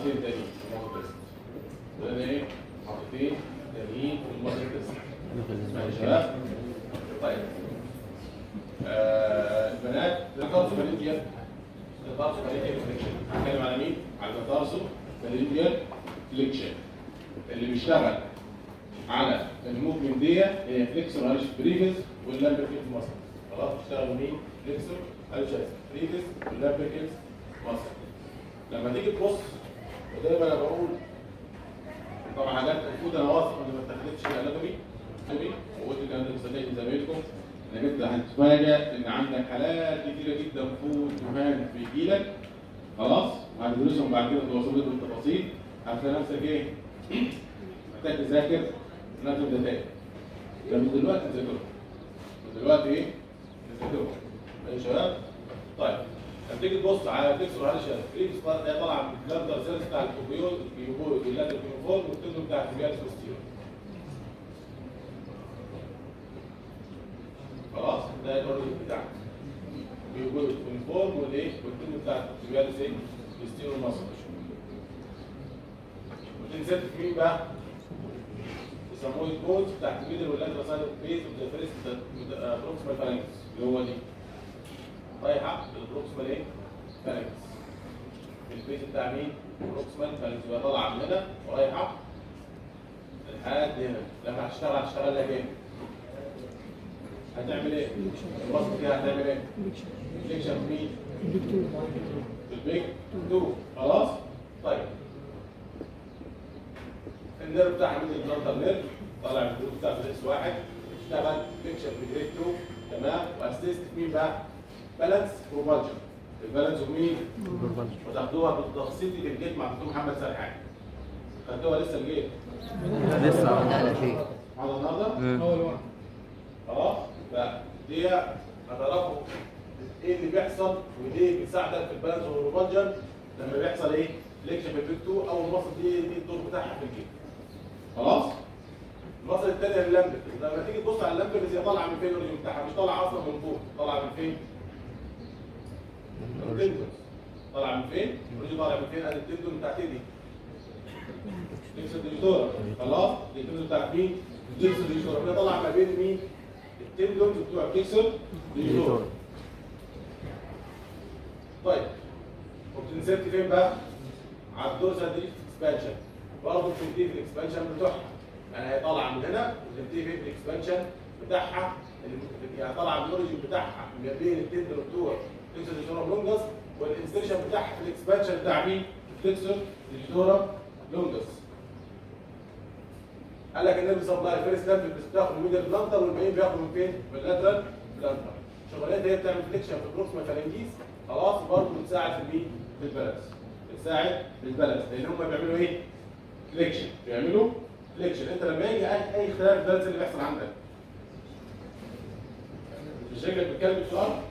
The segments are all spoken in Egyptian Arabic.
محطتين تانيين في المصل تيست ده ايه محطتين تانيين في المصل تيست ماشي يا شباب طيب آه، البنات ذكرت فاليديا ذكرت فاليديا فليكشن هتكلم على مين؟ على التارسو فاليديا فليكشن اللي بيشتغل على الموفمنت دي هي فليكسور هارش بريفس واللامبركيت ماسل خلاص بيشتغل مين؟ فليكسور هارش بريفس واللامبركيت ماسل لما تيجي تبص ودايما انا بقول طبعا حاجات المفروض انا واثق ان ما اتخذتش اناتومي اناتومي وقلت الكلام ده مستني زمايلكم انك انت هتتفاجئ ان عندك حالات كتيره جدا فوت وهان بيجي لك خلاص وهندرسهم بعد كده توصل لكم التفاصيل هتلاقي نفسك ايه؟ محتاج تذاكر ناتج داتايا ده من دلوقتي تذاكرهم من دلوقتي ايه؟ تذاكرهم يا شباب طيب لما تيجي تبص على تكسر هذا الشيء فريكس ده طالع من الكلاندر سيلز بتاع الكوبيول الكيوبول واللاتر كيوفول والتندون بتاع التبيال سوستيرو خلاص ده الاوريجن بتاعك بيقول الكونفورم والايه والتندون بتاع التبيال سوستيرو مصر وتنزل في مين بقى؟ يسموه الكود بتاعت الميدل واللاتر سايد بيز اوف ذا فيرست بروكسيمال فالانكس اللي هو دي رايحه للبروكسيمال ايه؟ فالانكس البيز بتاع مين؟ بروكسيمال فالانكس يبقى طالعه من هنا ورايحه لحد هنا لما هتشتغل هتشتغل لك ايه؟ هتعمل ايه؟ الوصف فيها هتعمل ايه؟ فليكشن في مين؟ في البيج 2 خلاص؟ طيب النيرف بتاع مين البلانتر نيرف طالع من الجروب بتاع الاس واحد اشتغل فيكشن في جريد 2 تمام واسيست مين بقى؟ بالانس بروبالجن البالانس ومين؟ وتاخدوها بالتفصيل في الجيت مع دكتور محمد سرحان خدتوها لسه الجيت لسه عملنا شيء هذا النهارده اول واحد خلاص فدي هتعرفوا ايه اللي بيحصل ودي بتساعدك في البالانس والبروبالجن لما بيحصل ايه؟ ليكشن في البيك 2 اول مصل دي دي الدور بتاعها في الجيت خلاص المصل الثانيه اللامبر لما تيجي تبص على اللامبر هي طالعه من فين الاوريجن بتاعها مش طالعه اصلا من فوق طالعه من فين؟ من التندون طالعه من فين؟ الاوريجن طالع من فين؟ ادي التندون بتاعت دي تكسر ديجيتورا خلاص دي التندون بتاعت مين؟ تكسر ديجيتورا هي طالعه ما بين مين؟ التندون بتوع تكسر ديجيتورا طيب وبتنزلت فين بقى؟ على الدورسال دي اكسبانشن برضه بتنتهي في الاكسبانشن بتوعها يعني هي طالعه من هنا وتنتهي في الاكسبانشن بتاعها اللي- يعني طالعه من الاوريجن بتاعها ما بين التندر بتوع تكسر ديجيتورا لونجس والانسرشن بتاعها في الاكسبانشن بتاع مين؟ تكسر ديجيتورا لونجس قال لك النيرف سبلاي فيرست ليفل بتاخد من الميدل بلانتر والباقيين بياخدوا من فين؟ من اللاترال بلانتر شغلانتها هي بتعمل فليكشن في البروكسيمال فالنجيز خلاص برضه بتساعد في المين؟ في البالانس بتساعد في البالانس لان هم بيعملوا ايه؟ فليكشن بيعملوا فليكشن انت لما يجي اي اي اختلاف في البالانس اللي بيحصل عندك مش رجلك بتكلم في الارض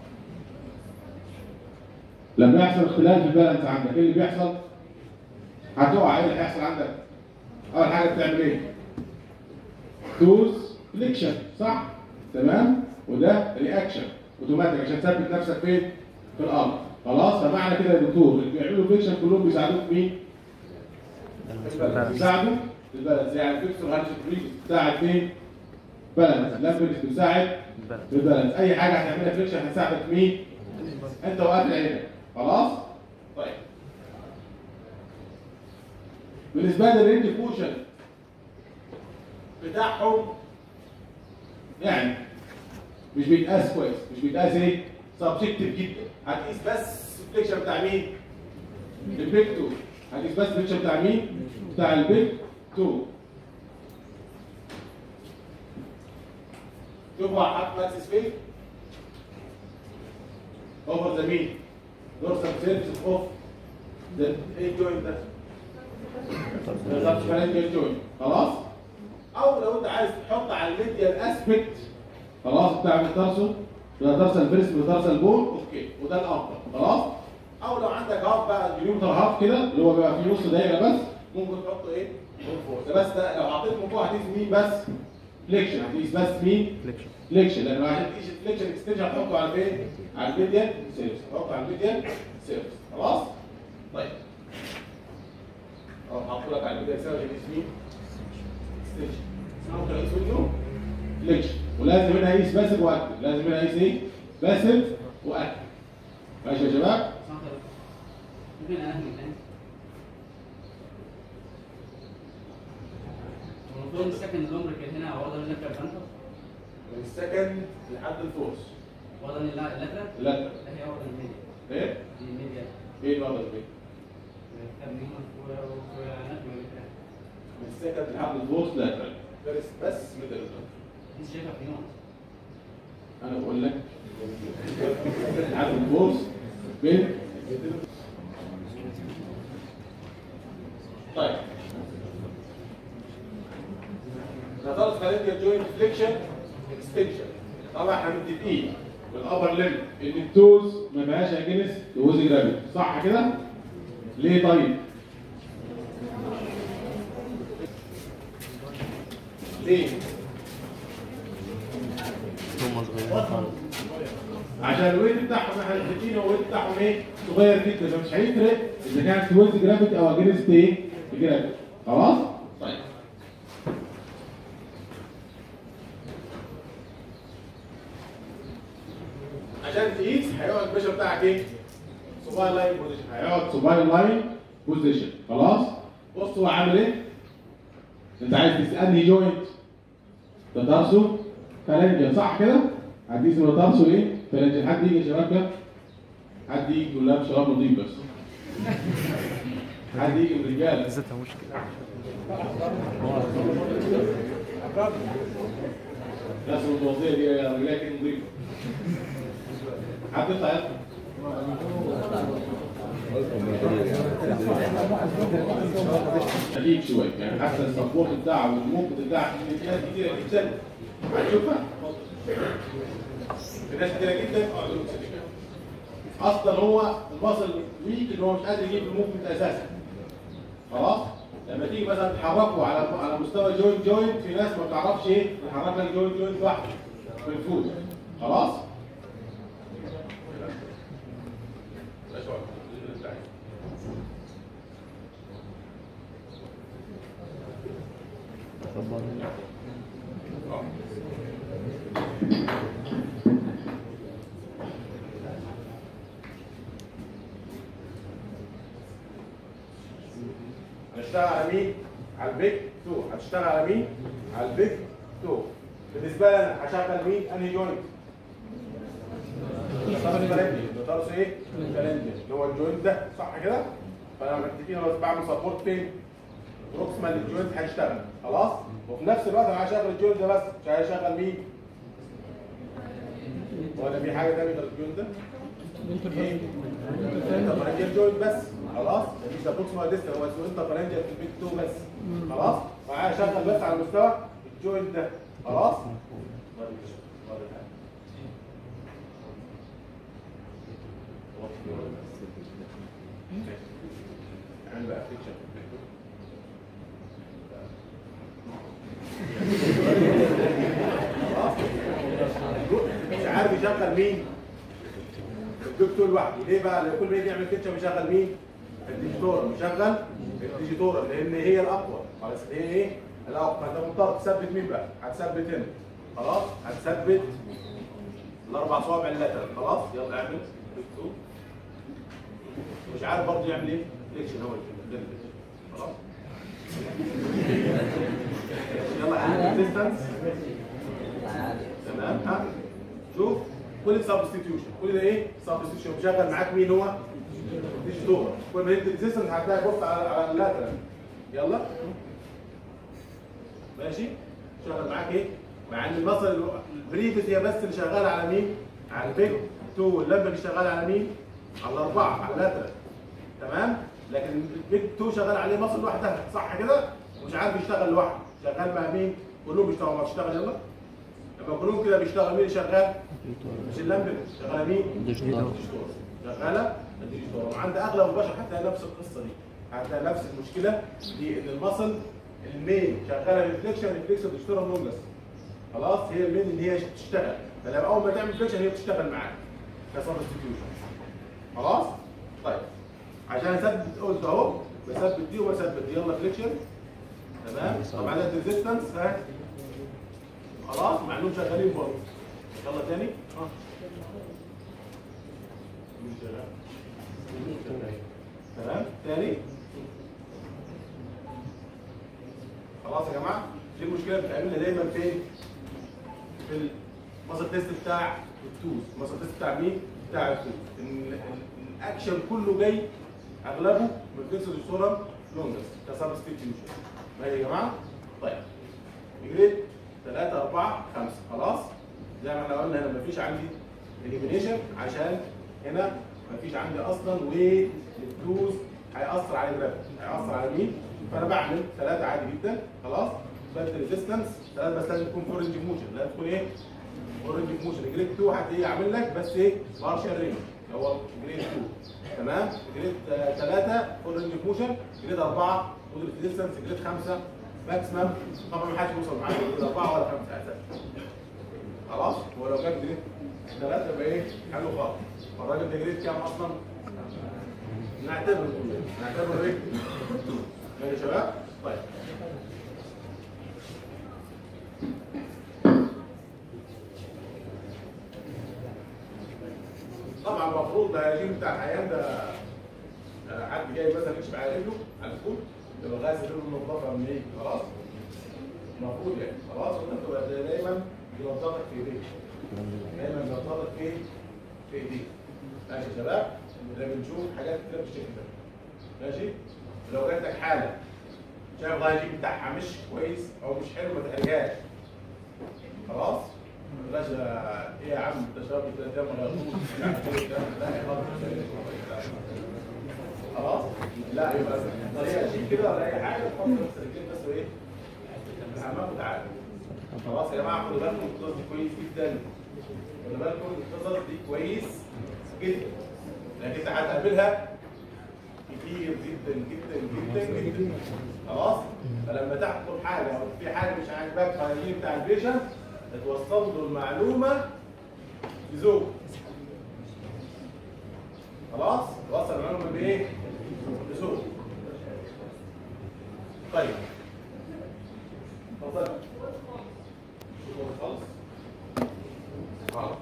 لما يحصل اختلاف في البالانس عندك ايه اللي بيحصل؟ هتقع ايه اللي هيحصل عندك؟ اول حاجه بتعمل ايه؟ دوز فليكشن صح؟ تمام؟ وده رياكشن اوتوماتيك عشان تثبت نفسك فين؟ في الارض خلاص فمعنى كده يا دكتور اللي بيعملوا فليكشن كلهم بيساعدوك في مين؟ في البالانس بيساعدوا في البالانس يعني فيكسور هانش بريز بتساعد فين؟ بالانس لامبرز بتساعد في البالانس اي حاجه هتعملها فليكشن هتساعدك في مين؟ انت وقافل عينك خلاص؟ طيب بالنسبه للرينج فوشن بتاعهم يعني مش بيتقاس كويس مش بيتقاس ايه؟ سبجكتيف جدا هتقيس بس الفليكشن بتاع مين؟ البيك 2 هتقيس بس الفليكشن بتاع مين؟ بتاع البيك 2 شوف هو حاطط ماكسس فين؟ اوفر ذا مين؟ دورسال سيرفيس اوف ذا ايه جوينت ده؟ بالظبط فالنجل جوينت خلاص؟ او لو انت عايز تحط على الميديال اسبكت خلاص بتاع الترسو الترسل فيرس بالترسل بون اوكي وده الافضل خلاص او لو عندك هاف بقى اليومتر هاف كده اللي هو بيبقى فيه نص دايره بس ممكن تحط ايه من فوق ده بس ده لو حطيت من فوق هتقيس مين بس فليكشن هتقيس بس مين فليكشن فليكشن لان عشان تقيس الفليكشن اكستنشن هتحطه على فين على الميديال سيرفس هتحطه على الميديال سيرفس خلاص طيب اه حاطط لك على البدايه يساوي اسمه اكستنشن ممكن اقيس منه فليكشن ولازم هنا اقيس باسف واكتف لازم هنا اقيس ايه؟ باسف واكتف ماشي يا شباب؟ صح كده. ممكن اهمل تاني المفروض السكند لومبريكال هنا وضع اللاترال فانتر من السكند لحد الفورس وضع اللاترال لا ده هي وضع الميديا ايه؟ دي الميديا ايه الوضع ده؟ تمرين وعنات من السكند لحد الفورس لاترال بس بس ميدل دي شايفها في يوم انا بقول لك لحد الفورس بين طيب نظرت خلينا جوينت فليكشن اكستنشن طبعا احنا متفقين بالابر ليم ان التوز ما فيهاش اجنس توز جرافيتي صح كده؟ ليه طيب؟ ليه؟ هم صغيرين خالص عشان الويت بتاعهم احنا متفقين هو الويت بتاعهم ايه؟ صغير جدا فمش هيفرق اذا كانت ويت جرافيتي او اجنست ايه؟ جرافيتي خلاص؟ طيب عشان تقيس هيقعد الباشا بتاعك ايه؟ سوباي لاين بوزيشن هيقعد سوباي لاين بوزيشن خلاص؟ بص هو عامل ايه؟ انت عايز تسالني جوينت ده ترسو فلنجة صح كده؟ هتقيس من ترسو ايه؟ فلنجة حد يجي يا شباب كده؟ حد يجي يقول لها شراب نضيف بس حد يجي من الرجاله ذاتها مشكلة الناس المتوضيه دي يا رجاله كده نضيفه حد يطلع يطلع خليك شويه يعني حتى السبورت بتاعه والموقف بتاعه في ناس كتيره جدا هتشوفها في ناس كتيره جدا اه دول سليمة. اصلا هو المصل ويك ان هو مش قادر يجيب الموفمنت اساسا خلاص لما تيجي مثلا تحركه على على مستوى جوينت جوينت في ناس ما بتعرفش ايه تحرك لك جوينت جوينت لوحده في الفوت خلاص هنشتغل على مين؟ على البيك تو هتشتغل على مين؟ على البيك تو بالنسبه لي انا هشغل مين؟ انهي جوينت؟ طرف الفلنجي ده طرف ايه؟ الفلنجي اللي هو الجوينت ده صح كده؟ فانا متفقين انا بس بعمل سبورت فين؟ بروكسيمال للجوينت هيشتغل خلاص؟ وفي نفس الوقت انا هشغل الجوينت ده بس مش هشغل مين؟ ولا في حاجه ثانيه غير الجوينت ده؟ ايه؟ انترفرنجيال جوينت بس خلاص مش ده بروكسيمال ديستال هو اسمه انترفرنجيال في البيت 2 بس خلاص؟ معايا شغل بس على مستوى الجوينت ده خلاص؟ اعمل بقى فيكشن مش عارف يشغل مين الدكتور لوحده ليه بقى لان كل ما يجي يعمل فيكشن بيشغل مين الديجيتورا بيشغل الديجيتورا لان هي الاقوى خلاص هي ايه الاقوى فانت مضطر تثبت مين بقى هتثبت هنا خلاص هتثبت الاربع صوابع اللاتر خلاص يلا اعمل دكتور مش عارف برضه يعمل ايه فليكشن هو اللي خلاص يلا اعمل ريزيستنس تمام ها شوف كل سبستيتيوشن كل ده ايه سبستيتيوشن مشغل معاك مين هو ديجيتور كل ما يدي ريزيستنس هتلاقي بص على على اللاترال يلا ماشي شغل معاك ايه مع ان المصل البريفس هي بس اللي شغاله على مين على البيج تو اللمبه اللي شغاله على مين على الاربعه على اللاترال تمام لكن البيج تو شغال عليه مصل لوحدها صح كده ومش عارف يشتغل لوحده شغال مع مين كلهم بيشتغلوا ما بتشتغل يلا لما كلهم كده بيشتغل مين اللي شغال مش اللمبه شغاله مين ديجيتال. شغاله الديجيتال وعند اغلب البشر هتلاقي نفس القصه دي هتلاقي نفس المشكله دي ان المصل المين شغاله ريفليكشن ريفليكشن ديجيتال نونجس خلاص هي المين ان هي تشتغل فلما اول ما تعمل ريفليكشن هي بتشتغل معاك كسبستيتيوشن خلاص طيب عشان اثبت قلت اهو بثبت دي وبثبت دي يلا فليكشن تمام طبعا ده ريزيستنس ها خلاص مع انهم شغالين برضه يلا تاني اه مش شغال. تمام تاني خلاص يا جماعه دي المشكله بتقابلنا دايما فين في المصل تيست بتاع التوز المصل تيست بتاع مين بتاع التوز ان ال- الاكشن كله جاي اغلبه من فيكسد سورم لونجس كسبستيتيوشن ماشي يا جماعه طيب جريد 3 4 5 خلاص زي ما احنا قلنا هنا مفيش عندي اليمينيشن عشان هنا مفيش عندي اصلا وي التوز هيأثر على الجرافيك هيأثر على مين؟ فانا بعمل ثلاثه عادي جدا خلاص بدل ريزيستنس ثلاثه بس لازم تكون فورنج موشن لازم تكون ايه؟ فورنج موشن جريد 2 هتلاقيه عامل لك بس ايه؟ بارشال رينج اللي هو جريد 2 تمام؟ جريد 3 فورنج موشن جريد 4 قدره ريزيستنس جريد 5 ماكسيمم طبعا ما حدش يوصل معاك جريد 4 ولا 5 اساسا خلاص هو لو جاب جريد 3 يبقى ايه؟ حلو خالص فالراجل ده جريد كام اصلا؟ نعتبر نعتبر ايه؟ ماشي يا شباب؟ طيب طبعا المفروض ده الرجيم بتاع الحيوان ده آه، حد جاي مثلا يكشف على رجله على الفول يبقى غاسل رجله منظفه من ايه؟ خلاص؟ المفروض يعني خلاص وانت تبقى دايما بينظفك في ايديك دايما بينظفك في في ايديك ماشي يا شباب؟ ده بنشوف حاجات كتير بالشكل ده ماشي؟ لو جات لك حاله شايف الهايجين بتاعها مش كويس او مش حلو ما تحرجهاش خلاص؟ بلاش آه، ايه يا عم انت شباب انت ده ما غيرتوش لا يا خلاص خلاص؟ لا يبقى طريقه شيك كده ولا اي حاجه تحط بس رجلين بس وايه؟ الحمام وتعالى خلاص يا جماعه خدوا بالكم القصص دي كويس جدا خدوا بالكم القصص دي كويس جدا لكن انت هتقابلها كتير جدا جدا جدا جدا خلاص فلما تحصل حاجه او في حاجه مش عاجباك في الهيجين بتاع البيشنت توصل له المعلومه بذوق خلاص توصل المعلومه بايه؟ بذوق طيب اتفضل خلاص خلاص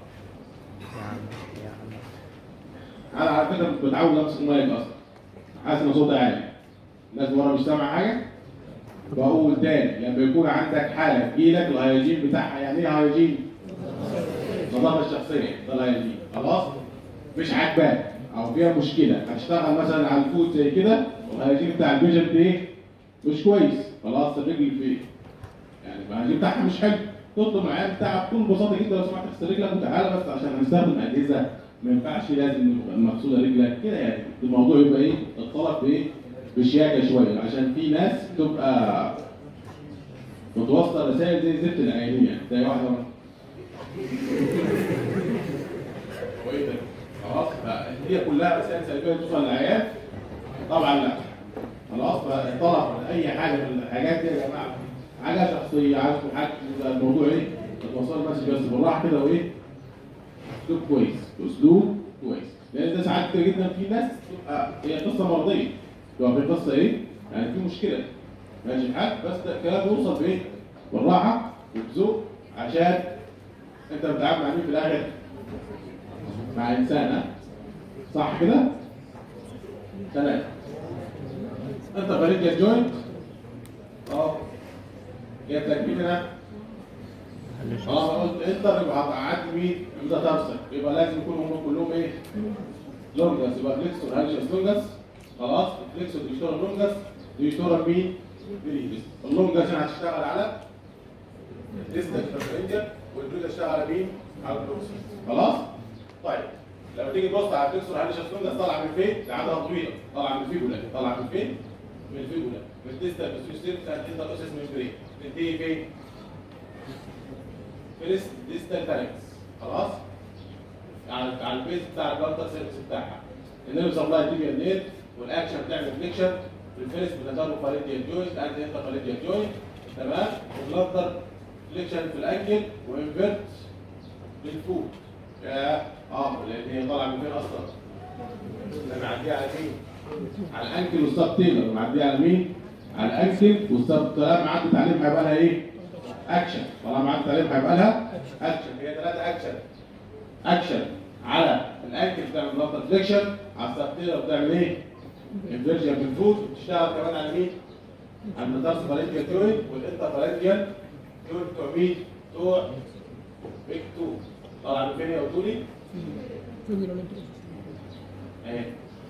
انا على فكره كنت متعود امسك المايك اصلا حاسس ان صوتي عالي الناس ورا مش سامعه حاجه بقول تاني لما يكون عندك حاله تجيلك الهيجين بتاعها يعني ايه هيجين؟ النظافه الشخصيه ده الهيجين خلاص؟ مش عاجباك او فيها مشكله هتشتغل مثلا على الفوت زي كده والهيجين بتاع البيشنت ايه؟ مش كويس خلاص الرجل فين؟ يعني الهيجين بتاعها مش حلو تطلب العيان بتاعك بكل بساطه جدا لو سمحت اغسل رجلك وتعالى بس عشان هنستخدم اجهزه ما ينفعش لازم يبقى مغسوله رجلك كده يعني الموضوع يبقى ايه الطلب بايه بشياكه شويه عشان في ناس بتبقى بتوصل رسائل زي زفت العينيه زي واحده كويسه خلاص هي كلها رسائل سلبيه توصل للعيان طبعا لا خلاص فالطلب اي حاجه من الحاجات دي يا جماعه حاجه شخصيه عايزكم حاجه يبقى الموضوع ايه تتوصلوا بس بس بالراحه كده وايه اسلوب كويس اسلوب كويس لان ده ساعات كتير جدا في ناس تبقى هي قصه مرضيه تبقى في قصه ايه يعني في مشكله ماشي الحال بس ده الكلام يوصل بايه بالراحه وبذوق عشان انت بتتعامل مع مين في الاخر مع انسان ها؟ صح كده تمام انت فريق الجوينت اه جات لك مين هنا خلاص أنا قلت انتر يبقى هتقعد مين يبدا تمسك يبقى لازم يكونوا هم كلهم ايه لونجس يبقى فليكسور هالجس لونجس خلاص فليكسور ديشتور لونجس ديشتور مين بريدس اللونجس عشان هتشتغل على الديستال فرنجر والبريد هتشتغل على مين على البروكسي خلاص طيب لما تيجي تبص على الفليكسور هالجس لونجس طالع من فين لعدها طويله طالع من الفيبولا طالع من فين من الفيبولا من الديستال بسويستير بتاعت الديستال اوسيس ممبرين تنتهي فين فيرست ديستال تالكس خلاص على على البيز بتاع البلانتر سيرفيس بتاعها النيرف سبلاي تيبيا نير والاكشن بتعمل فليكشن الفيرست بتدار فاليديال جوينت انت انت فاليديال جوينت تمام والبلانتر فليكشن في الانكل وانفيرت بالفوت يا اه لان هي طالعه من فين اصلا؟ انا معديها على مين؟ على الانكل والسب تيلر معديه على مين؟ على الانكل والسب طالما عدت عليهم هيبقى لها ايه؟ اكشن طالما عدت عليهم هيبقى لها اكشن هي ثلاثه اكشن اكشن على الانكل بتعمل بلانتر فليكشن على السب تيلر بتعمل ايه؟ انفيرجن في الفوت بتشتغل كمان على مين؟ على المدارس فالنجيال جوينت والانتر فالنجيال جوينت بتوع مين؟ بتوع بيك 2 طالع من فين يا قلتوا لي؟ اهي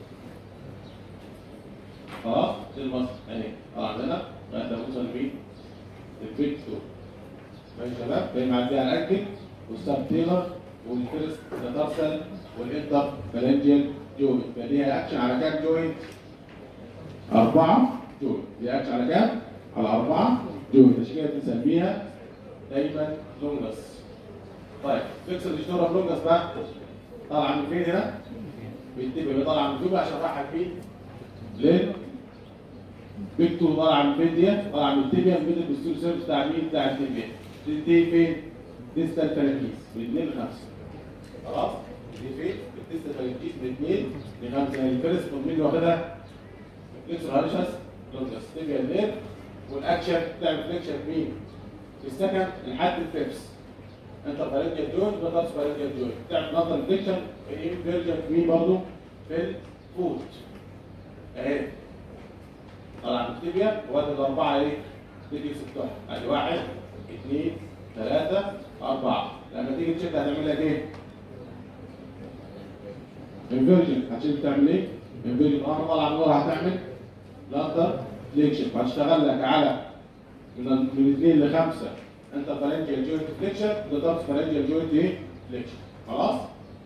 خلاص دي المصر اهي طالع عندنا لغايه لما نوصل لمين؟ البيك 2 ماشي يا شباب باقي معديه على الانكل والسب تيلر والفيرست ميتارسل والانتر فالنجيال جوينت يبقى ليها اكشن على كام جوينت؟ أربعة جوينت ليها اكشن على كام؟ على أربعة جوينت عشان كده بنسميها دايما لونجس طيب فيكس الاشتراك لونجس بقى طالعه من فين هنا؟ بيتبقى طالعه من جوه عشان رايحه لمين؟ ليه؟ بيك 2 طالعه من فين دي؟ طالعه من التيبيا الميدل بوستير سيرفيس بتاع مين؟ بتاع التيبيا دي فين؟ ديستال فالانجيز من 2 ل 5 خلاص؟ دي فين؟ الديستال فالانجيز من 2 ل 5 يعني الفيرست من مين واخدها؟ فليكسور هارشس لونجس تيبيا الليل والاكشن بتعمل فليكشن مين؟ في السكند لحد الفيبس انتر فالنجيال جوينت وترس فالنجيال جوينت تعمل نظر فليكشن في فيرجن في مين برضه؟ في الفوت اهي طلع من التibia وادي الاربعه ايه؟ تيجي ستة ادي واحد اثنين ثلاثة أربعة لما تيجي تشد هتعمل لك ايه؟ انفيرجن هتشد تعمل ايه؟ انفيرجن اه طالعه من ورا هتعمل لانتر فليكشن هتشتغل لك على من من اثنين لخمسة انت فالنجيال جوينت فليكشن وده فالنجيال جوينت ايه؟ فليكشن خلاص؟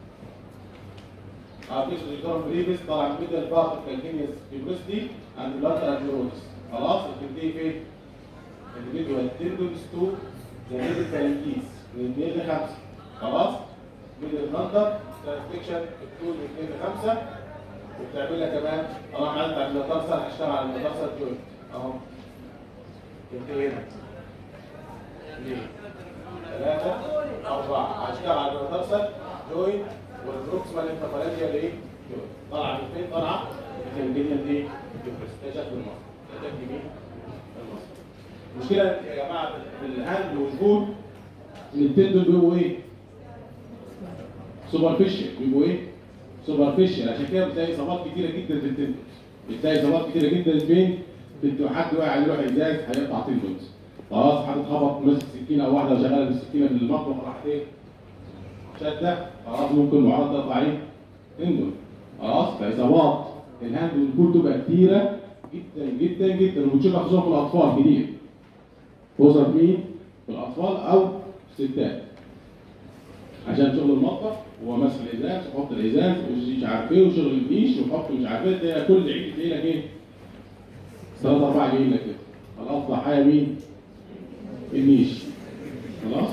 ارتيشن ديكتور بريفيس طالع من ميدل بارت كالكينيس فيبروستي عند بلانتر ادنيروتس خلاص بتنتهي فين؟ individual tendons to the middle phalanges من 2 ل 5 خلاص؟ ميدل بلانتر ترانسفيكشن الطول من 2 ل 5 وبتعمل لك كمان طالما عدت على المترسل هشتغل على المترسل جوينت اهو تنتهي هنا اثنين ثلاثة أربعة هشتغل على المترسل جوينت والبروكسيمال انترفالنجيال ايه؟ جوينت طالعة من فين؟ طالعة من الجنيال ايه؟ ده شكل المصر ده شكل مين؟ المصر المشكلة يا جماعة في الهاند والفول ان التندون بيبقوا ايه؟ سوبرفيشال بيبقوا ايه؟ سوبرفيشال عشان كده بتلاقي اصابات كتيرة جدا في التندون بتلاقي اصابات كتيرة جدا فين؟ في التو- حد واقع يروح ازاز هيقطع تندونز خلاص حد اتخبط ماسك سكينة او واحدة شغالة بالسكينة في المطبخ راحت ايه؟ شدة خلاص ممكن المعرض تقطع ايه؟ تندون خلاص فاصابات الهاند والفول تبقى كتيرة جدا جدا جدا وبتشوفها خصوصا في الاطفال كتير توصل مين؟ في الاطفال او في الستات عشان شغل المطبخ هو ماسك الازاز وحط الازاز ومش عارف ايه وشغل النيش وحط مش عارف ايه تلاقي كل عيد تلاقي لك ايه؟ ثلاثة أربعة جايين لك كده خلاص ضحايا مين؟ النيش خلاص؟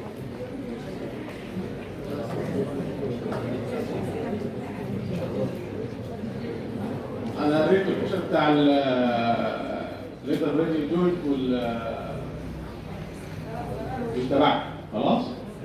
انا قريت الكشف بتاع ال ليتر رينج جوينت وال مش تبعك خلاص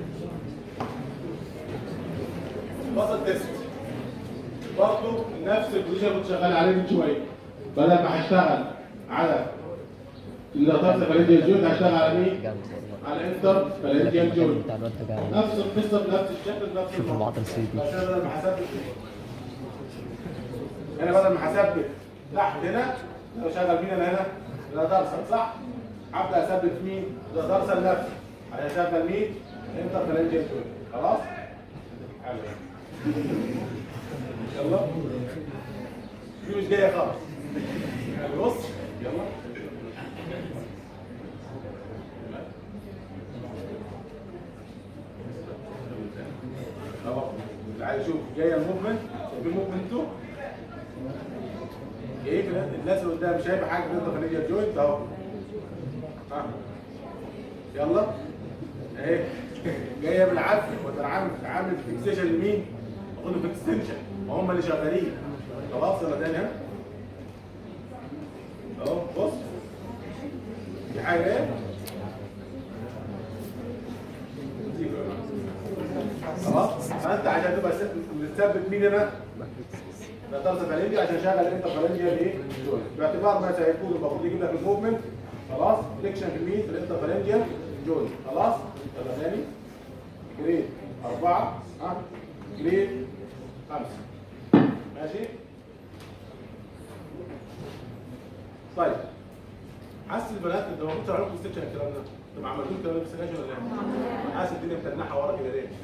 وصل تيست برضه نفس البوزيشن اللي كنت شغال عليه من شويه بدل ما هشتغل على اللاتارس فالنجيال جوينت هشتغل على مين؟ على الانتر فالنجيال جوينت بتاع الواد ده جاي نفس القصه بنفس الشكل بنفس شوف الموضوع. بعض السيدي. بس انا بدل ما هثبت هنا بدل ما هثبت تحت هنا لو شغل مين انا هنا؟ ده درسل صح؟ هبدا اثبت مين؟ ده درسل نفسه هشغل مين؟ انتر فالنجيال جوينت خلاص؟ حلو يلا دي مش جايه خالص يلا بص يلا اهو اللي عايز يشوف جايه الموفمنت شايفين موفمنتو ايه كده الناس اللي قدام شايفه حاجه في الفنيجر جوينت اهو ها يلا اهي جايه بالعافيه وانت عامل عامل فيكسيشن لمين؟ اظن في اكستنشن وهم اللي شغالين خلاص يلا تاني ها اهو بص في حاجه ايه؟ خلاص فانت عشان تبقى س- متثبت مين هنا ترسل فالنجي عشان شغل انت فالنجي ايه باعتبار ما سيكون المفروض يجيب لك الموفمنت خلاص فليكشن في المين في الانترفالنجيال جوين خلاص يلا ثاني جريد أربعة ها جريد خمسة ماشي طيب حاسس البنات انتوا المفروض تعملوا لكم سكشن الكلام ده انتوا ما عملتوش الكلام ده في السكشن ولا ايه؟ حاسس الدنيا متنحه ورا كده ليه؟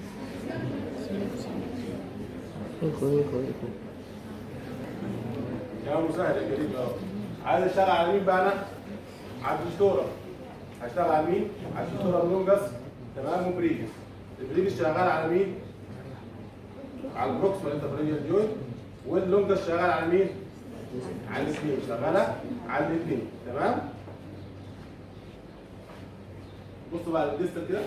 كلام مسهل يا كريم اه عايز اشتغل على مين بقى انا؟ على الدكتوره هشتغل على مين؟ على الدكتوره اللونجس تمام وبريجس البريجس شغال على مين؟ على البروكسيمال انترفيرنجيال جوينت واللونجس شغال على مين؟ على الاثنين شغاله على الاثنين تمام؟ بصوا بقى الديستال كده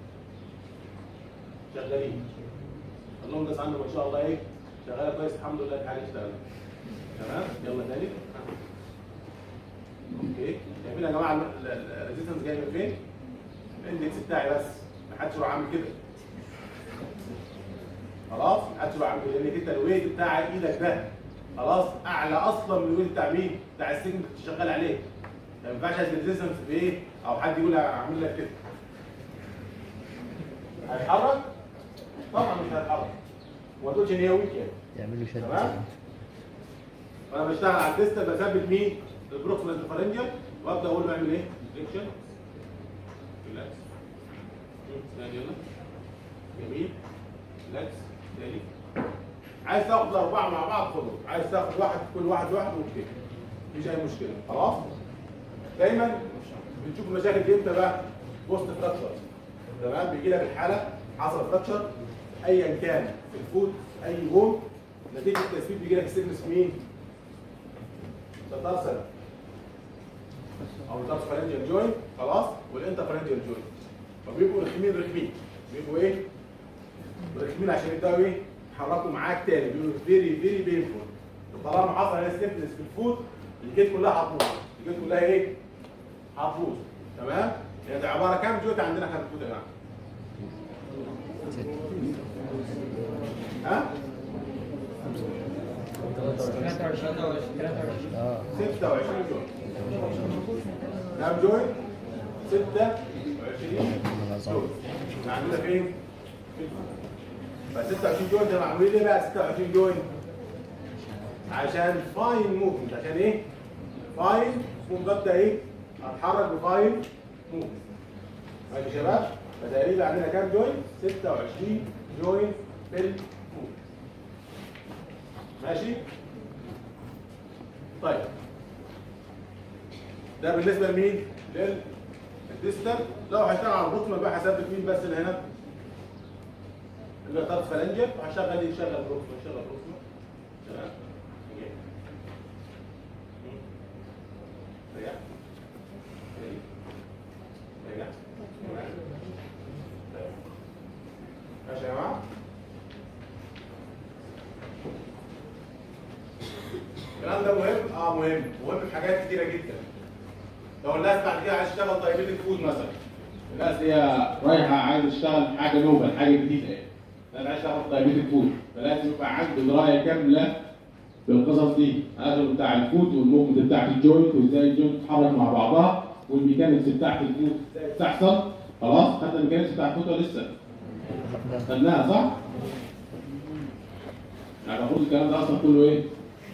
شغالين اللونجس عنده ما شاء الله ايه شغاله كويس الحمد لله الحاجه اشتغلت تمام يلا تاني اوكي شايفين يا جماعه الريزيستنس جاي من فين؟ الاندكس بتاعي بس ما حدش يروح عامل كده خلاص ما حدش يروح عامل كده لان انت الويت بتاع ايدك ده خلاص اعلى اصلا من الويت بتاع مين؟ بتاع السجن اللي كنت شغال عليه ما ينفعش الريزيستنس بايه؟ او حد يقول اعمل لك كده هيتحرك؟ طبعا مش هيتحرك وما تقولش ان هي ويك يعني يعملوا شد تمام وانا بشتغل على الديستا بثبت مين البروكسيمال انترفالنجيال وابدا اقول له اعمل ايه فليكشن ريلاكس ثاني يلا جميل ريلاكس تاني عايز تاخد الاربعه مع بعض خدهم عايز تاخد واحد كل واحد لوحده اوكي مفيش اي مشكله خلاص دايما بنشوف المشاكل دي امتى بقى بوست فراكشر تمام بيجي لك الحاله حصل فراكشر ايا كان في الفوت اي بون نتيجه التثبيت بيجي لك سيجنس في مين؟ تترسل او الترسفرنجيال جوينت خلاص والانترفرنجيال جوينت فبيبقوا رخمين رخمين بيبقوا ايه؟ رخمين عشان يبداوا ايه؟ يتحركوا معاك تاني بيبقوا فيري فيري بينفول طالما حصل هنا ستيفنس في الفوت الجيت كلها هتبوظ الجيت كلها ايه؟ هتبوظ تمام؟ هي دي عباره كام جوينت عندنا احنا في الفوت يا جماعه؟ ها؟ 26 جوينت كام جوينت؟ 26 جوينت معموله فين؟ ف 26 جوينت ده معمولين ليه بقى 26 جوينت؟ عشان فاين موفمنت عشان ايه؟ فاين ببدا ايه؟ اتحرك بفاين موفمنت ماشي يا شباب؟ فتقريبا عندنا كام جوينت؟ 26 جوينت في الموفمنت ماشي؟ طيب ده بالنسبه لمين؟ للديستال لو هشتغل على البروكسيمال بقى هثبت مين بس اللي هنا؟ اللي هو طرف فالنجر وهشغل ايه؟ شغل بروكسيمال شغل بروكسيمال تمام؟ اوكي. مم. رجع رجع. رجع طيب. ماشي يا جماعه؟ الكلام ده مهم؟ اه مهم، مهم في حاجات كتيرة جدا. لو الناس بعد كده عايز تشتغل طيبين فود مثلا. الناس هي رايحه عايز تشتغل حاجه نوبل حاجه جديده يعني انا عايز اشتغل طيبين الفود فلازم يبقى عنده درايه كامله بالقصص دي اخر بتاع الفود والموفمنت بتاعت الجوينت وازاي الجوينت تتحرك مع بعضها والميكانكس بتاعت الفود ازاي بتحصل خلاص خدنا الميكانكس بتاعت الفود ولا لسه خدناها صح؟ يعني المفروض الكلام ده اصلا كله ايه؟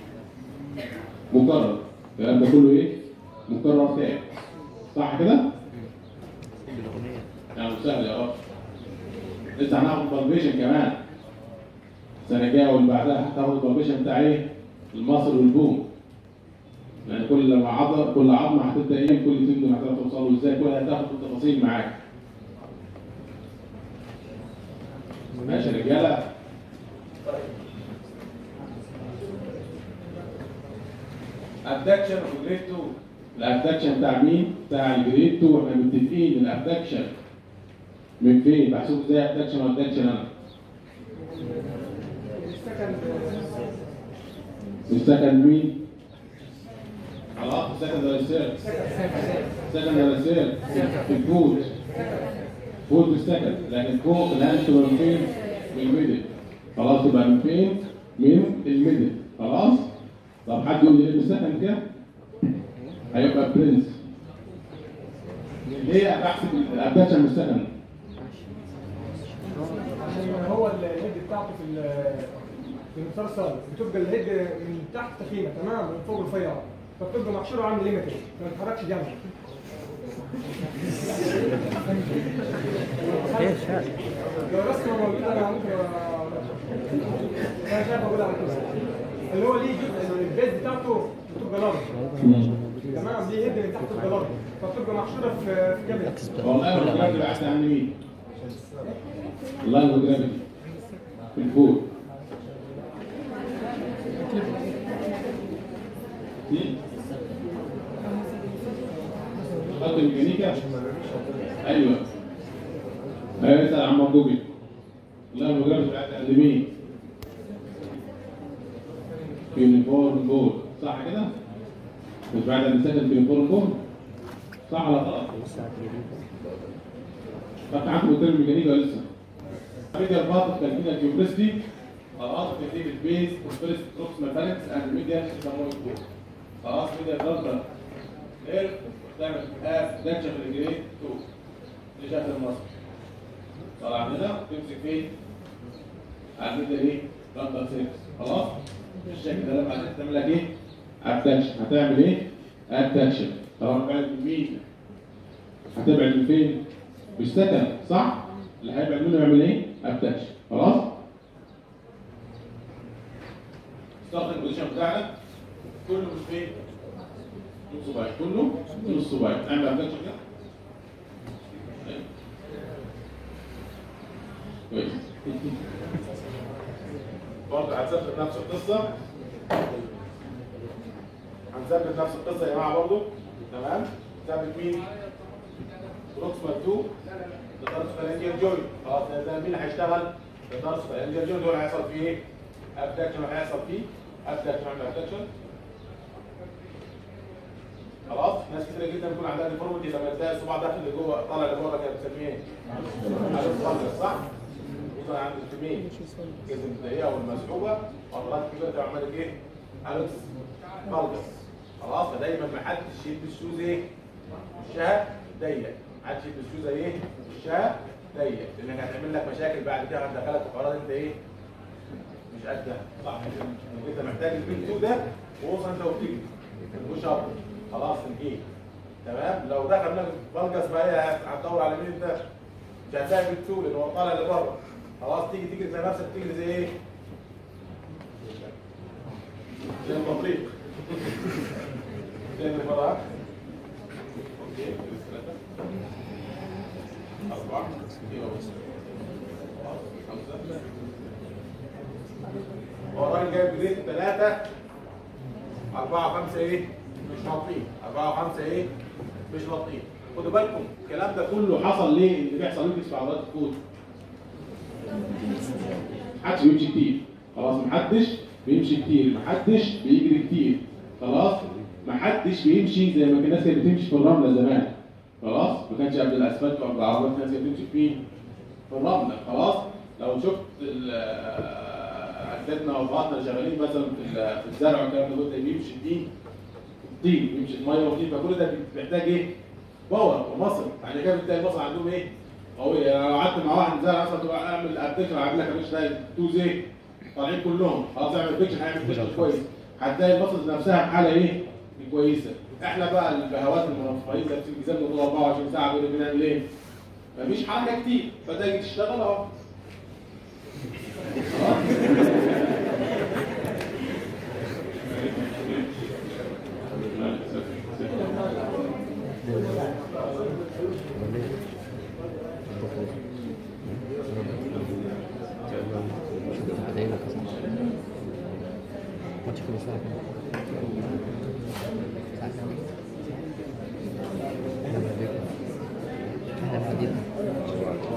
مكرر الكلام ده كله ايه؟ مكرر تاني صح كده؟ بالاغنيه يعني سهل يا رب لسه هناخد بالبيشن كمان السنه الجايه واللي بعدها هتاخد البالبيشن بتاع ايه؟ المصل والبوم يعني كل عضله كل عظمه هتبدا ايه كل تندون هتبدا توصل له ازاي كل هتاخد التفاصيل معاك ماشي يا رجاله ابدكشن اوف جريد 2 الابدكشن بتاع مين؟ بتاع الجريد 2 احنا متفقين ان الابدكشن من فين؟ بحسبه ازاي ابدكشن وابدكشن انا؟ السكند مين؟ خلاص السكند ولا السير؟ السكند ولا السير؟ في الفوت فوت بالسكند لكن فوق الهاند تبقى من فين؟ من الميدل خلاص تبقى من فين؟ من الميدل خلاص طب حد يقول لي ايه بالسكن كده هيبقى برنس ليه بحسب الابديشن بالسكن عشان هو الهيد بتاعته في ال- في المسلسل بتبقى الهيد من تحت تخينه تمام من فوق رفيعه فبتبقى محشوره عامل ليميتد ما بتتحركش جامد ايه شاء لو رسمه موجوده انا ممكن أ- انا شايف موجوده على الكرسي اللي هو ليه جزء البيز بتاعته بتبقى لارج تمام ليه هيد من تحت بتبقى لارج فبتبقى محشوره في في كابينت والله الجرافيتي بعد عن مين؟ والله الجرافيتي في الفوق مين؟ خط الميكانيكا ايوه ايوه اسال عم جوجل والله الجرافيتي بعد عن مين؟ في يونيفورم بورد صح كده؟ مش بعد عن سكن في يونيفورم بورد صح ولا غلط؟ طب عندكم الترم الميكانيكا ولا لسه؟ ميديا الباطل كان فينا الكيوبريستي خلاص بتجيب البيز والفيرست بروكسيمال فالكس اند ميديا سيستمويد بول خلاص ميديا الباطل ايه تعمل اف داتشر في الجريد 2 اللي شاف المصر طلع هنا تمسك فين؟ على الميديا ايه؟ بلانتر سيرفس خلاص بالشكل ده لما هتعمل لك ايه؟ ابدكشن هتعمل ايه؟ ابدكشن طبعا بعد مين؟ هتبعد من فين؟ بالسكن صح؟ اللي هيبعد منه يعمل ايه؟ ابتكش خلاص؟ استخدم البوزيشن بتاعنا كله مش فين؟ نص صباعي كله نص صباعي اعمل ابتكش كده كويس برضه هنثبت نفس القصه هنثبت نفس القصه يا جماعه برضه تمام؟ ثابت مين؟ بروكسيمال 2 لطرف فالنجيال جوي خلاص ده مين اللي هيشتغل؟ لطرف فالنجيال جوي دول هيحصل فيه ايه؟ ابدكشن هيحصل فيه ابدكشن عامل ابدكشن خلاص ناس كتير جدا بيكون عندها ديفورمتي لما تلاقي الصباع داخل لجوه طالع لبره كده بتسميه ايه؟ عدد فانجس صح؟ خصوصا عند الفيميل جسم الضيقه والمسحوبه عضلات كبيره تبقى عملت ايه؟ عدد فانجس خلاص فدايما ما حدش يلبس شوز ايه؟ وشها ضيق محدش يلبس شوز زي ايه؟ وشها ضيق لانك هتعمل لك مشاكل بعد كده هتدخلك في قرارات انت ايه؟ مش قدها صح كده انك انت محتاج البيت تو ده وخصوصا انت وبتيجي مش اب خلاص انتهيت تمام لو دخل منك فالجس بقى إيه؟ هتدور على مين انت مش هتلاقي بيت تو لان هو طالع لبره خلاص تيجي تجري زي نفسك تجري زي ايه؟ زي البطريق تاني مرة اوكي ثلاثة أربعة ايوه بس خمسة هو الراجل جايب جريد ثلاثة أربعة وخمسة إيه؟ مش لاطين أربعة وخمسة إيه؟ مش لاطين خدوا بالكم الكلام ده كله حصل ليه؟ اللي بيحصل يمكن في عضلات الكود محدش بيمشي كتير خلاص محدش بيمشي كتير محدش بيجري كتير خلاص محدش بيمشي زي ما الناس كانت بتمشي في الرمله زمان خلاص ما كانش قبل الاسفلت وقبل العربيات الناس كانت بتمشي فين في الرمله خلاص لو شفت ال- اجدادنا وابهاتنا اللي شغالين مثلا في ال- في الزرع والكلام ده كله بيمشي الدين الطين بيمشي الميه والطين فكل ده محتاج ايه؟ باور ومصر يعني كده بتلاقي المصر عندهم ايه؟ قوية يعني لو قعدت مع واحد زرع مثلا تقول اعمل ابديشن هعمل لك يا باشا ده توز ايه؟ طالعين كلهم خلاص اعمل ابديشن هيعمل ابديشن كويس هتلاقي المصر نفسها في حاله ايه؟ كويسه احنا بقى البهوات المنفعين لابسين جزام طول 24 ساعه بيقولوا بنعمل ايه؟ مفيش حاجه كتير فده يجي تشتغل اهو ماتش كل ساعة كام؟ ساعة كام؟ احنا بنبدأ احنا بنبدأ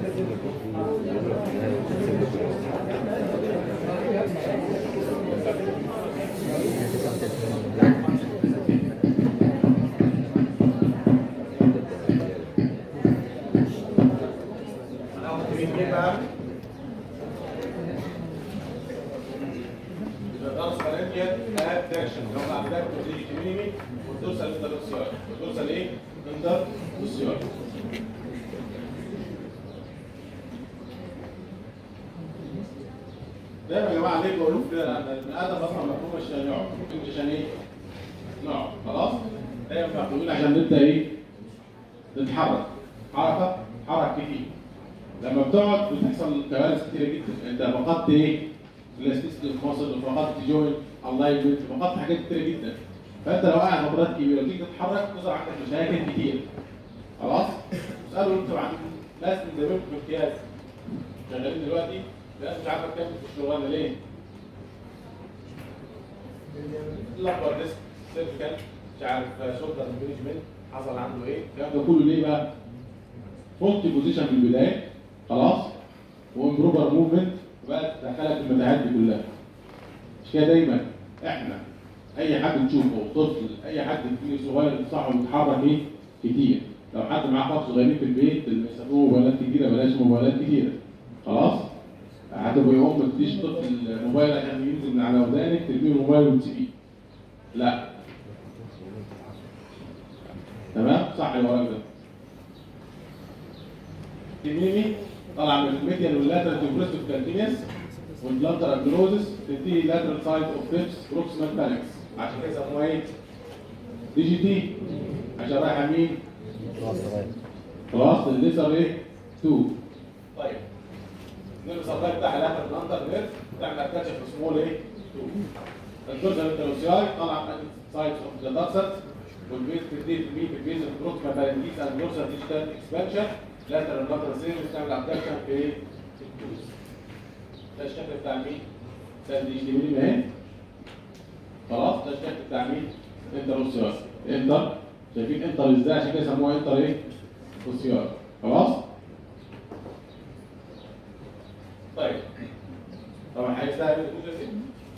هناخد مين ايه بقى؟ الدرس انتر والسيار دايما يا جماعه ليه بقول لكم كده لان البني ادم اصلا مفهوم عشان يقعد مش عشان ايه؟ نقعد خلاص؟ دايما مخلوقين عشان نبدا ايه؟ نتحرك حركه حرك كتير لما بتقعد بتحصل كوارث كتيره جدا انت فقدت ايه؟ الاستيستي المصل فقدت جوينت الاينمنت فقدت حاجات كتيره جدا فانت لو قاعد فترات كبيره وتيجي تتحرك تظهر عندك مشاكل كتير خلاص؟ اسالوا انتوا عن ناس من زمايلكم في امتياز شغالين دلوقتي ناس مش عارفه تكمل في الشغلانه ليه؟ الاكبر ديسك سيرفيكال مش عارف شولدر مانجمنت حصل عنده ايه؟ الكلام ده كله ليه بقى؟ فولت بوزيشن من البدايه خلاص وامبروفر موفمنت وبقى تدخلك المتاهات دي كلها مش كده دايما احنا اي حد تشوفه طفل اي حد كبير صغير تنصحه يتحرك ايه كتير لو حد معاه اطفال صغيرين في البيت اللي بيستخدموا موبايلات كتيره بلاش موبايلات كتيره خلاص هتبقى يوم ما تديش طفل موبايل عشان ينزل من على ودانك تديله الموبايل وتسيبيه لا تمام صح يا وراك ده تميمي طالعه من الميديان واللاترال تمبريسيف كونتينيوس والبلانتر ابنوزس تدي لاترال سايد اوف تيبس بروكسيمال فالكس عشان كده سموها ايه؟ دي جي تي عشان رايحه مين؟ خلاص الليزر ايه؟ 2 طيب نلبس الضغط بتاع اللاترال بلانتر نيرف تعمل اتاتش في سمول ايه؟ 2 الدورسال انتروسياي طالعه من سايد اوف ذا داكست والبيت تدي في مين في البيز البروكسيمال فالنجيس اند دورسال ديجيتال اكسبانشن لاترال بلانتر سيرفيس تعمل ابدكشن في ايه؟ في التوز ده الشكل بتاع مين؟ ده دي دي مين اهي خلاص ده الشكل بتاع مين؟ انتر اوسيار انتر شايفين انتر ازاي عشان كده سموها انتر ايه؟ اوسيار خلاص؟ طيب طبعا هيستهبل الجزء دي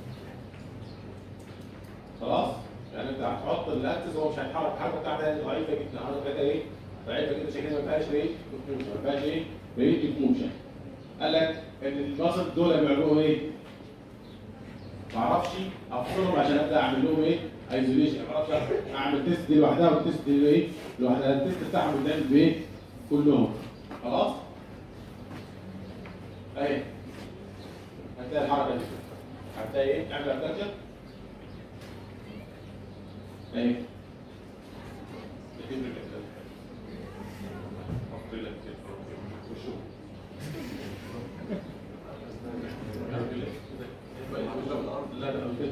خلاص؟ يعني انت هتحط الاكسس هو مش هيتحرك الحركه بتاعتها ضعيفه جدا الحركه بتاعتها ايه؟ ضعيفه جدا عشان كده ما فيهاش ريت موشن ما فيهاش ايه؟ ريت موشن قال لك ان المصل دول بيعملوا ايه؟ ما اعرفش افصلهم عشان ابدا اعمل لهم ايه؟ ايزوليشن ما اعرفش اعمل تيست دي لوحدها والتيست دي ايه؟ لوحدها التيست بتاعهم بيتعمل بايه؟ كلهم خلاص؟ اهي هتلاقي الحركه دي هتلاقي ايه؟ اعمل ابدكشن اهي لا لا مش كده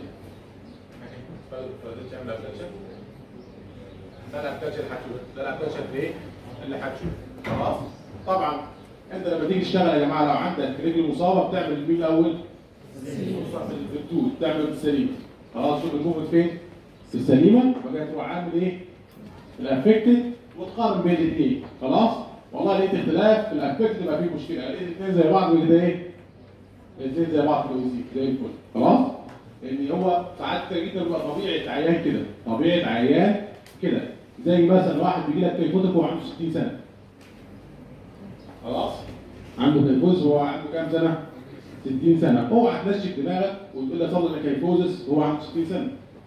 فدي تعمل ابلكشن ده الابلكشن هتشوف ده الابلكشن ايه اللي هتشوف خلاص طبعا انت لما تيجي تشتغل يا جماعه لو عندك رجل مصابه بتعمل مين الاول؟ في الدود تعمل السليمه خلاص شوف الموفمنت فين؟ في السليمه وبعدين تروح عامل ايه؟ الافكتد وتقارن بين الاثنين خلاص؟ والله لقيت اختلاف في الافكتد يبقى في مشكله لقيت الاثنين زي بعض وكده ايه؟ الاثنين زي بعض كويسين زي الفل خلاص؟ لان هو ساعات كتير جدا بيبقى طبيعه عيان كده طبيعه عيان كده زي مثلا واحد بيجي لك كيفوتك وهو عنده 60 سنه خلاص؟ عنده كيفوز وهو عنده كام سنه؟ 60 سنه اوعى تنشف دماغك وتقول لي صلي كيفوزس وهو عنده 60 سنه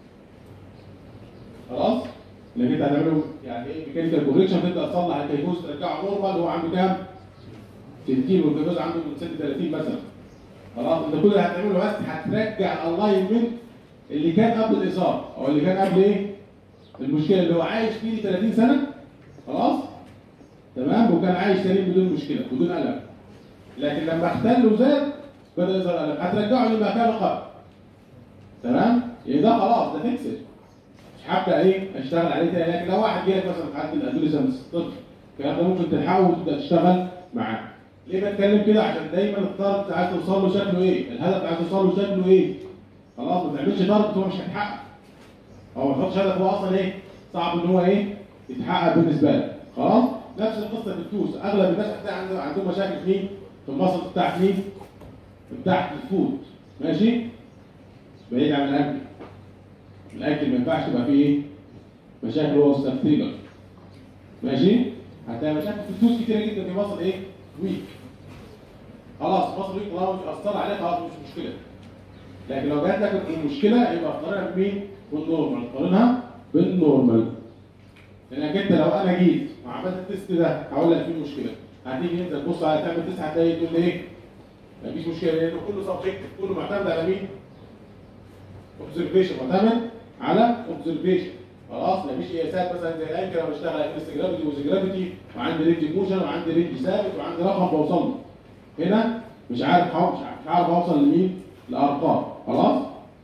خلاص؟ لان انت هتعمله يعني ايه ميكانيكال كوريكشن تبدا تصلح الكيفوز ترجعه نورمال وهو عنده كام؟ 60 والكيفوز عنده من 36 مثلا خلاص انت كل اللي هتعمله بس هترجع الالاينمنت اللي كان قبل الاصابه او اللي كان قبل ايه؟ المشكله اللي هو عايش فيه 30 سنه خلاص؟ تمام وكان عايش سليم بدون مشكله بدون الم لكن لما اختل وزاد بدا يظهر الم هترجعه لما كان قبل تمام؟ يعني ده خلاص ده فيكسد مش هبدا ايه اشتغل عليه تاني لكن لو واحد جالك مثلا في حاله الادوليسنس طفل الكلام ده ممكن تحاول تبدا تشتغل معاه ليه بتكلم كده عشان دايما التارجت عايز توصل له شكله ايه الهدف عايز توصل له شكله ايه خلاص ما تعملش تارجت هو مش هيتحقق هو ما يحطش هدف هو اصلا ايه صعب ان هو ايه يتحقق بالنسبه لك خلاص نفس القصه في التوس اغلب الناس هتلاقي عنده عندهم مشاكل في مين في المصل بتاعت مين بتاعت الفود ماشي بعيد عن الاكل الاكل ما ينفعش يبقى فيه ايه مشاكل هو السبتيجر ماشي هتلاقي مشاكل في التوس كتيره جدا في مصل ايه ويك خلاص مصر ويك طالما مش اثر عليه خلاص مش مشكله لكن لو جات لك المشكله يبقى اختارها بمين؟ بالنورمال قارنها بالنورمال انك انت لو انا جيت وعملت التست ده هقول لك في مشكله هتيجي انت تبص على تعمل تست هتلاقي تقول لي ايه؟ مفيش مشكله لانه كله سبجكتيف كله معتمد على مين؟ اوبزرفيشن معتمد على اوبزرفيشن خلاص مفيش قياسات مثلا زي الانكر انا بشتغل على كريست جرافيتي وز جرافيتي وعندي رينج موشن وعندي رينج ثابت وعندي رقم بوصل له هنا مش عارف هو- مش عارف- مش عارف اوصل لمين؟ لارقام خلاص؟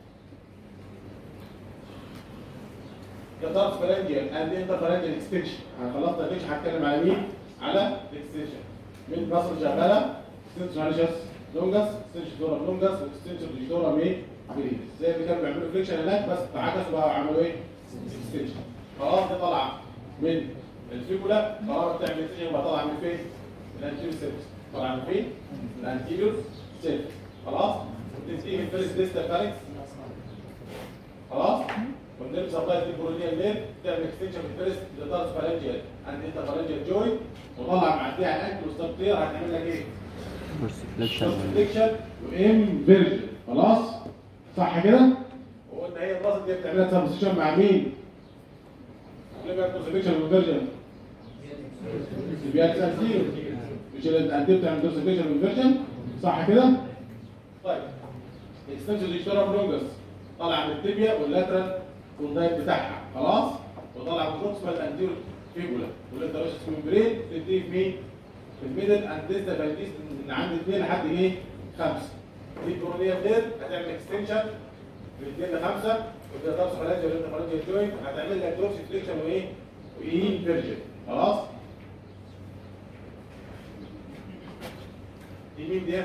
كتارس فالانجيال اند انتر فالانجيال اكستنشن انا خلصت الريش هتكلم على مين؟ على الاكستنشن مين مصر شغاله؟ اكستنشن ماليشس لونجس اكستنشن دورا لونجس واكستنشن ديجيتورا مين؟ بريدس زي اللي كانوا بيعملوا فليكشن هناك بس تعكسوا بقى وعملوا ايه؟ اكستنشن خلاص دي طالعه من الفيبولا طالما بتعمل اكستنشن يبقى طالعه من فين؟ من الانتيريور سيرفس طالعه من فين؟ من الانتيريور سيرفس خلاص؟ وتنتهي من فيرست ديستا فاركس خلاص والنيرف سبلاي البرونيال نيرف تعمل اكستنشن في الفيرست لتارس فالانجيال اند انت فالانجيال جوينت وطلع معديه على الانكل وستابتير هتعمل لك ايه؟ فليكشن فليكشن وانفيرجن خلاص صح كده؟ وقلنا هي الراسه دي بتعملها ترانزيشن مع مين؟ ليه بقى كونسبكشن وانفيرجن؟ بيها زيرو مش اللي انت بتعمل كونسبكشن وانفيرجن صح كده؟ طيب اكستنشن ديكتورا بلونجس طالع من التibia واللاترال كوندايت بتاعها خلاص وطالع من البروكسيمال انتيريور فيبولا والانترشس ممبرين تنتهي في مين؟ في الميدل اند ديستا فالديس من عند 2 لحد ايه؟ 5 دي الكورونيا بليد هتعمل اكستنشن من 2 ل 5 وده طرف فلانجر وانت فلانجر جوينت هتعمل لك دروس فليكشن وايه؟ وايه فيرجن خلاص؟ دي مين دي؟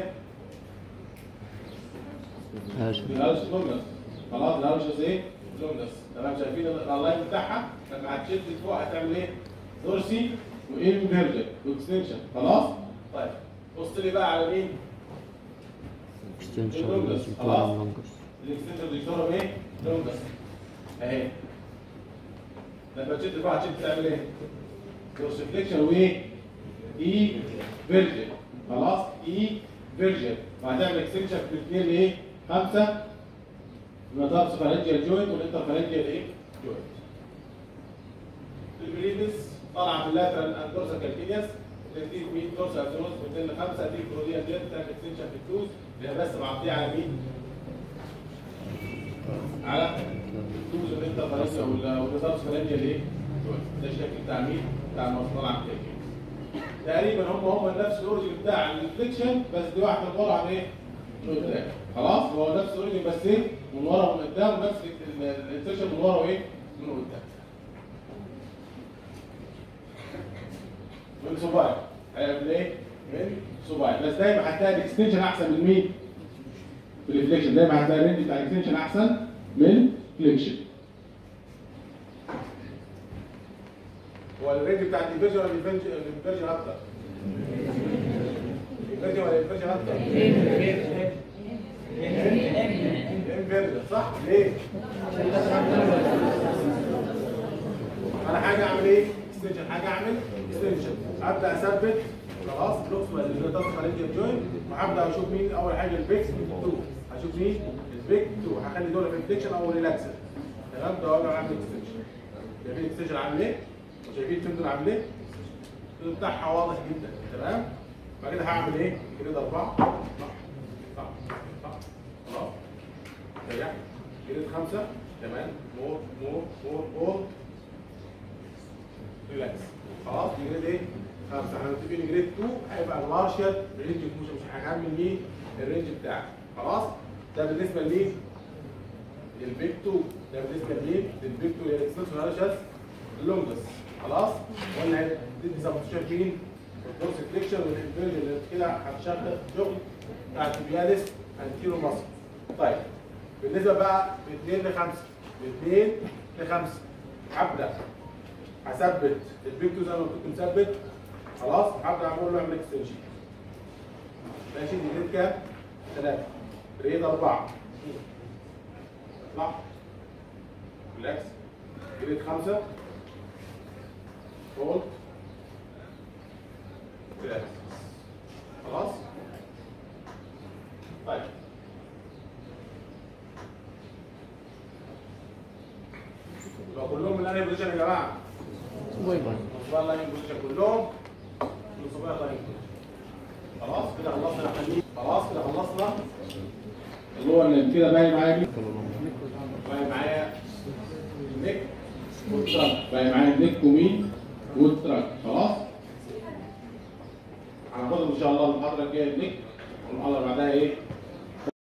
هاشم الهاوس لونجس خلاص الهاوس ايه؟ لونجس تمام شايفين اللاين بتاعها لما هتشد فوق هتعمل ايه؟ دورسي وانفيرجن واكستنشن خلاص؟ طيب بص لي بقى على مين؟ اكستنشن اللونجس، ديجيتال خلاص. لونجس الاكستنشن ديكتورا ايه؟ لونجس اهي لما تشد فوق هتشد تعمل ايه؟ دورسيفليكشن وايه؟ اي فيرجن خلاص؟ اي فيرجن وهتعمل اكستنشن في الاثنين ايه؟ خمسه المدارس فالنجيال جوينت والانترفالنجيال ايه؟ جوينت. البريدس طالعه من اللاترال اند دورسال كالكينياس تدي مين دورسال ارثروز من 2 ل 5 دي كروديا ديت بتعمل اكستنشن في التوز اللي هي بس معطيه على مين؟ على التوز والانترفالنجيال والمدارس فالنجيال ايه؟ جوينت. ده الشكل بتاع مين؟ بتاع المصطلح الكالكينياس. تقريبا هم هم نفس الاوريجن بتاع الفليكشن بس دي واحده من ورا عن ايه؟ من قدام خلاص هو نفس الاوريجن بس ايه؟ من ورا ومن قدام ونفس الانسيرشن من ورا وايه؟ من قدام من صباعي هيعمل ايه؟ من صباعي بس دايما هتلاقي الاكستنشن احسن من مين؟ في الفليكشن دايما هتلاقي الرينج بتاع الاكستنشن احسن من فليكشن هو الرينج بتاع الانفيرجن ولا الانفيرجن الانفيرجن اكتر؟ الانفيرجن ولا الانفيرجن اكتر؟ الانفيرجن صح؟ ليه؟ انا حاجه اعمل ايه؟ اكستنشن حاجه اعمل اكستنشن ابدا اثبت خلاص بروكسيمال اللي هو فالنجيال جوينت وهبدا اشوف مين اول حاجه البيك 2 هشوف مين البيك 2 هخلي دول في فليكشن او ريلاكسر تمام ده وابدا اعمل اكستنشن شايفين الاكستنشن عامل ايه؟ وشايفين التندون عامل ايه؟ التندون بتاعها واضح جدا تمام؟ بعد كده هعمل ايه؟ جريد اربعه صح صح صح خلاص ريح جريد خمسه تمام مور مور مور مور ريلاكس خلاص دي جريد ايه؟ خمسه احنا متفقين جريد 2 هيبقى المارشال رينج موشن مش هكمل مين؟ الرينج بتاعك خلاص؟ ده بالنسبه لمين؟ للبيك 2 ده بالنسبه لمين؟ للبيك 2 اللي هي الاكستنشن مارشال اللونجس خلاص؟ قلنا هتدي سبستيشن مين؟ الدورس فليكشن والانفيرجن اللي كده هتشغل شغل بتاع البياليس انتيرو مصر طيب بالنسبه بقى من 2 ل 5 من 2 ل 5 هبدا هثبت البيكتو زي ما كنت مثبت خلاص هبدا اقول له اعمل اكستنشن ماشي دي جريد كام؟ 3 جريد 4 اطلع ريلاكس جريد 5 هولد ريلاكس خلاص طيب يبقى كلهم من انهي بوزيشن يا جماعه؟ نصبها لاين بوزيشن كلهم نصبها لاين خلاص كده خلصنا يا حبيبي خلاص كده خلصنا اللي هو اللي كده باين معايا مين؟ باقي معايا النك والتراك باين معايا النك ومين؟ والتراك خلاص؟ هناخدهم ان شاء الله المحاضره الجايه النك والمحاضره اللي بعدها ايه؟